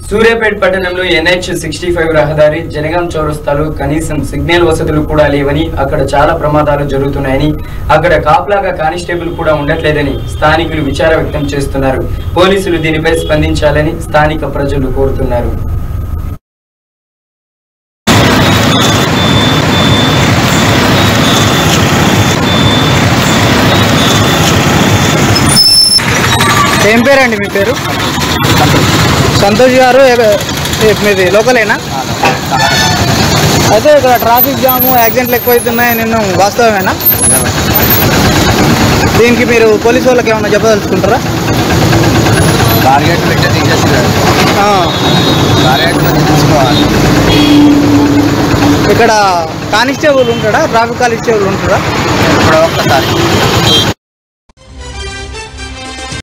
సూర్యాపేట పట్టణంలో NH sixty five రహదారి జనగాం చౌరస్తాలో కనీసం సిగ్నల్ వసతులు కూడా లేవని అక్కడ చాలా ప్రమాదాలు జరుగుతున్నాయని అక్కడ కాపలాగా కానిస్టేబుల్ కూడా ఉండట్లేదని స్థానికులు విచార వ్యక్తం చేస్తున్నారు పోలీసులు దీనిపై స్పందించాలని స్థానిక ప్రజలు కోరుతున్నారు ఏం పేరండి మీ పేరు సంతోష్ గారు ఏ- ఏ- మీది లోకలేనా అయితే ఇక్కడ ట్రాఫిక్ జాము యాక్సిడెంట్లు ఎక్కువైతున్నాయి నిన్ను వాస్తవమేనా దీనికి మీరు పోలీసు వాళ్ళకి ఏమైనా చెప్పదలుచుకుంటారా టార్గెట్ పెట్టి తీసేసి ఆ, టార్గెట్ పెట్టి తీసుకోవాలి ఇక్కడ కానిస్టేబుల్ ఉంటాడా ట్రాఫిక్ కానిస్టేబుల్ ఉంటాడా ఇప్పుడు ఒక్కసారి